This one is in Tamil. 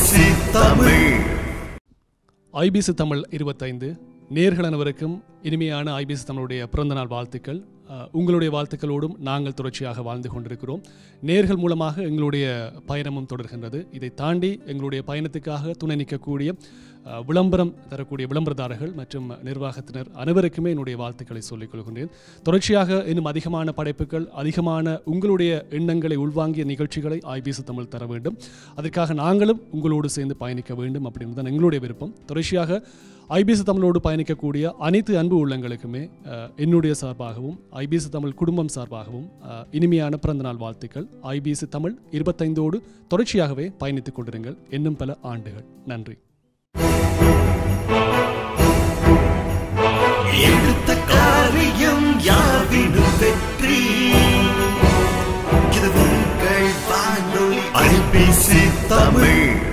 ஐபிசி தமிழ் ஐபிசி தமிழ் இருபத்தைந்து நேர்கள் அனைவருக்கும் இனிமையான ஐபிசி தமிழுடைய பிறந்தநாள் வாழ்த்துக்கள் அஹ், உங்களுடைய வாழ்த்துக்களோடும் நாங்கள் தொடர்ச்சியாக வாழ்ந்து கொண்டிருக்கிறோம் நேர்கள் மூலமாக எங்களுடைய பயணமும் தொடர்கின்றது இதை தாண்டி எங்களுடைய பயணத்துக்காக துணை நிற்கக்கூடிய அஹ், விளம்பரம் தரக்கூடிய விளம்பரதாரர்கள் மற்றும் நிர்வாகத்தினர் அனைவருக்குமே என்னுடைய வாழ்த்துக்களை சொல்லிக் கொள்கின்றேன் தொடர்ச்சியாக இன்னும் அதிகமான படைப்புகள் அதிகமான உங்களுடைய எண்ணங்களை உள்வாங்கிய நிகழ்ச்சிகளை ஐபிசி தமிழ் தர வேண்டும் அதற்காக நாங்களும் உங்களோடு சேர்ந்து பயணிக்க வேண்டும் அப்படின்னு தான் எங்களுடைய விருப்பம் தொடர்ச்சியாக ஐபிசி தமிழோடு பயணிக்கக்கூடிய அனைத்து அன்பு உள்ளங்களுக்குமே அஹ், என்னுடைய சார்பாகவும் ஐபிசி தமிழ் குடும்பம் சார்பாகவும் அஹ், இனிமையான பிறந்தநாள் வாழ்த்துக்கள் ஐபிசி தமிழ் இருபத்தைந்தோடு தொடர்ச்சியாகவே பயணித்துக் கொண்டிருங்கள் இன்னும் பல ஆண்டுகள் நன்றி எடுத்த காரியம் யாவிடும் வெற்றி இது உங்கள் வானொலி ஐபிசி தமிழ்